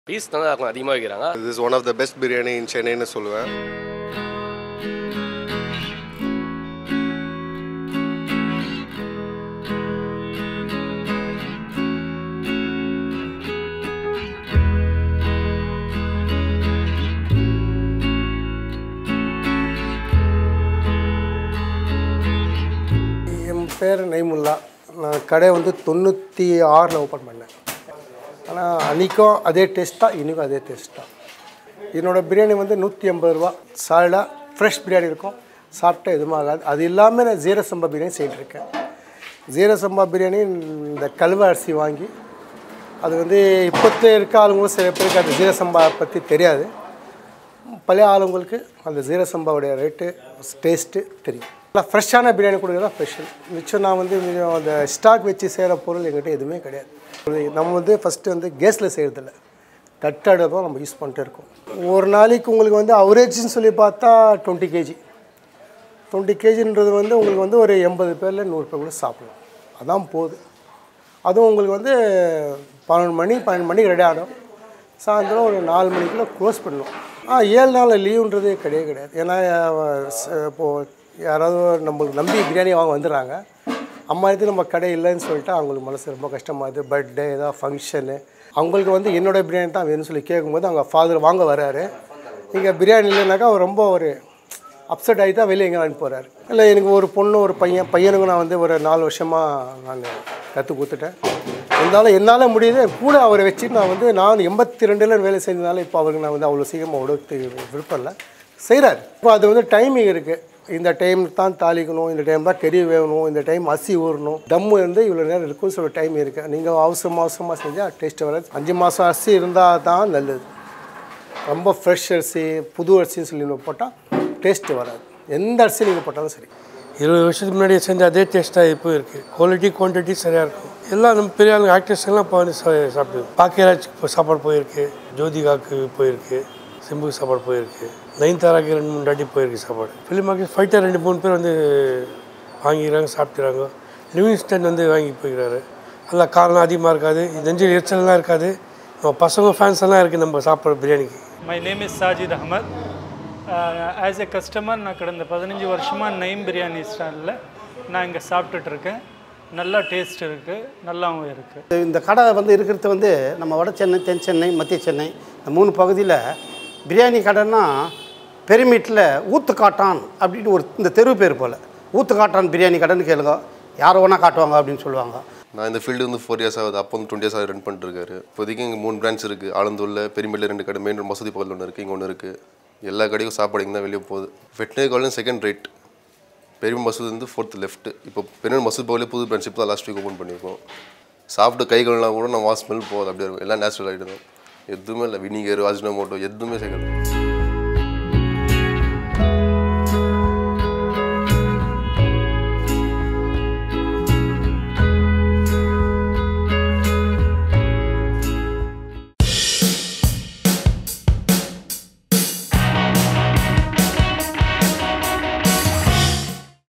piece நல்லா இருக்கும் அதிகமாக வைக்கிறாங்க this is one of the best biryani in சென்னைன்னு சொல்லுவேன் என் பேர் நைமுல்லா நான் கடை வந்து தொண்ணூற்றி ஆறில் ஓப்பன் பண்ணேன் ஆனால் அன்றைக்கும் அதே டேஸ்ட்டாக இன்றைக்கும் அதே டேஸ்ட்டாக என்னோடய பிரியாணி வந்து நூற்றி ஐம்பது ரூபா சாலிடாக ஃப்ரெஷ் பிரியாணி இருக்கும் சாப்பிட்டா எதுவும் ஆகாது அது இல்லாமல் நான் ஜீர சம்பா பிரியாணி செய்துருக்கேன் ஜீர சம்பா பிரியாணி இந்த கழுவ அரிசி வாங்கி அது வந்து இப்போத்து இருக்க ஆளுங்களும் சில பேருக்கு அந்த ஜீர சம்பா பற்றி தெரியாது பழைய ஆளுங்களுக்கு அந்த ஜீர சம்பாவுடைய ரேட்டு டேஸ்ட்டு தெரியும் நல்லா ஃப்ரெஷ்ஷான பிரியாணி கொடுக்குறதா ஸ்பெஷல் மிச்சம் நான் வந்து மிச்சம் அந்த ஸ்டாக் வச்சு செய்கிற பொருள் எங்கிட்ட எதுவுமே கிடையாது நம்ம வந்து ஃபஸ்ட்டு வந்து கேஸில் செய்கிறதில்ல தட்டாடை தான் நம்ம யூஸ் பண்ணிட்டு இருக்கோம் ஒரு நாளைக்கு உங்களுக்கு வந்து அவரேஜ்னு சொல்லி பார்த்தா டுவெண்ட்டி கேஜி டுவெண்ட்டி கேஜின்றது வந்து உங்களுக்கு வந்து ஒரு எண்பது பேரில் நூறு பேர் கூட சாப்பிடலாம் அதான் போகுது அதுவும் உங்களுக்கு வந்து பன்னெண்டு மணி பன்னெண்டு மணிக்கு ரெடி ஆகிடும் சாயந்தரம் ஒரு நாலு மணிக்குள்ளே க்ளோஸ் பண்ணுவோம் ஆ ஏழு நாள் லீவுன்றது கிடையவே கிடையாது ஏன்னா அஹ், ச- இப்போது யாராவது நம்மளுக்கு நம்பி பிரியாணி வாங்க வந்துடுறாங்க அம்மா இது நம்ம கடை இல்லைன்னு சொல்லிட்டு அவங்களுக்கு மனசு ரொம்ப கஷ்டமாகுது பர்த்டே ஏதாவது ஃபங்க்ஷனு அவங்களுக்கு வந்து என்னோட பிரியாணி தான் வேணும்னு சொல்லி கேட்கும்போது அவங்க ஃபாதர் வாங்க வராரு இங்கே பிரியாணி இல்லைனாக்கா அவர் ரொம்ப ஒரு அப்செட் ஆகி தான் வெளியே எங்கே அனுப்பி போகிறாரு இல்லை எனக்கு ஒரு பொண்ணு ஒரு பையன் பையனுக்கு நான் வந்து ஒரு நாலு வருஷமாக நான் கற்றுக் கொடுத்துட்டேன் இருந்தாலும் என்னால் முடியுது என் கூட அவரை வச்சு நான் வந்து நான் எண்பத்தி ரெண்டில் வேலை செஞ்சதுனால இப்போ அவருக்கு நான் வந்து அவ்வளோ சீக்கிரமாக உடத்து விருப்பம் இல்லை செய்கிறாரு இப்போ அது வந்து டைமிங் இருக்குது இந்த டைம் தான் தாளிக்கணும் இந்த டைம் தான் கறி வேகணும் இந்த டைம் அசி ஊறணும் தம்மு வந்து இவ்வளோ நேரம் இருக்குன்னு சொல்ல டைம் இருக்குது நீங்கள் அவசரமாக அவசரமாக செஞ்சால் டேஸ்ட்டு வராது அஞ்சு மாதம் அரிசி இருந்தால் தான் நல்லது ரொம்ப ஃப்ரெஷ் அரிசி புது அரிசின்னு சொல்லி நம்ம போட்டால் டேஸ்ட்டு வராது எந்த அரிசி நீங்கள் போட்டாலும் சரி இருபது வருஷத்துக்கு முன்னாடி செஞ்ச அதே டேஸ்ட்டாக இப்போ இருக்குது குவாலிட்டி குவான்டிட்டி சரியாக இருக்கும் எல்லாம் நம்ம பெரிய ஆளுங்க ஆக்டர்ஸ் எல்லாம் இப்போ வந்து சா- சாப்பிடுது பாக்கியராஜ் இப்போ சாப்பாடு போயிருக்கு ஜோதிகாவுக்கு போயிருக்கு சிம்புக்கு சாப்பாடு போயிருக்கு நயன்தாராக்கு ரெண்டு மூணு தாட்டி போயிருக்கு சாப்பாடு ஃபிலிம் ஆக்டர்ஸ் ஃபைட்டர் ரெண்டு மூணு பேர் வந்து வாங்கிக்கிறாங்க சாப்பிட்டுறாங்க லிவிங்ஸ்டன் வந்து வாங்கி போய்க்கிறாரு அதில் காரணம் அதிகமாக இருக்காது நெஞ்சில் எரிச்சல்லாம் இருக்காது நம்ம பசங்க ஃபேன்ஸ் எல்லாம் இருக்குது நம்ம சாப்பிட்ற பிரியாணிக்கு my name is Sajid Ahmed as a customer நான் கடந்த பதினஞ்சு வருஷமாக நெய்ம் பிரியாணி ஸ்டாலில் நான் இங்கே சாப்பிட்டுட்டு இருக்கேன் நல்லா டேஸ்ட் இருக்குது நல்லாவும் இருக்குது இந்த கடை வந்து இருக்கிறது வந்து நம்ம வட சென்னை தென் சென்னை மத்திய சென்னை இந்த மூணு பகுதியில் பிரியாணி கடைன்னா பெருமீட்டில் ஊத்து காட்டான் அப்படின்னு ஒரு இந்த தெரு பேர் போல் ஊத்து காட்டான் பிரியாணி கடைன்னு கேளுங்க யாரை வேணா காட்டுவாங்க அப்படின்னு சொல்லுவாங்க நான் இந்த ஃபீல்டு வந்து ஃபோர் இயர்ஸ் ஆகுது அப்போ வந்து டுவெண்ட்டி இயர்ஸ் ஆகுது ரன் பண்ணிட்டு இருக்காரு இப்போதைக்கு இங்கே மூணு பிரான்ச் இருக்குது ஆலந்தூரில் பெருமையில் ரெண்டு கடை மெயின் மசூதி பக்கத்தில் ஒன்று இருக்குது இங்கே ஒன்று இருக்குது எல்லா கடைக்கும் சாப்பாடு இங்கே தான் வெளியே போகுது வெட்டினரி காலேஜ் செகண்ட் ரேட் பெரிய மசூதி வந்து ஃபோர்த் லெஃப்ட் இப்போ பெரிய மசூதி பக்கத்துலேயே புது பிரான்ச் இப்போ தான் லாஸ்ட் வீக் ஓப்பன் பண்ணியிருக்கோம் சாப்பிட்டு கை கழுவினா கூட நான் வாஸ் ஸ்மெல் போகுது அப்படியே இருக்கும் எல்லாம் நேச்சுரல் ஆகிட்டு தான் எதுவுமே இல்லை வினிகர் அஜினோமோட்டோ எதுவுமே சேர்க்கல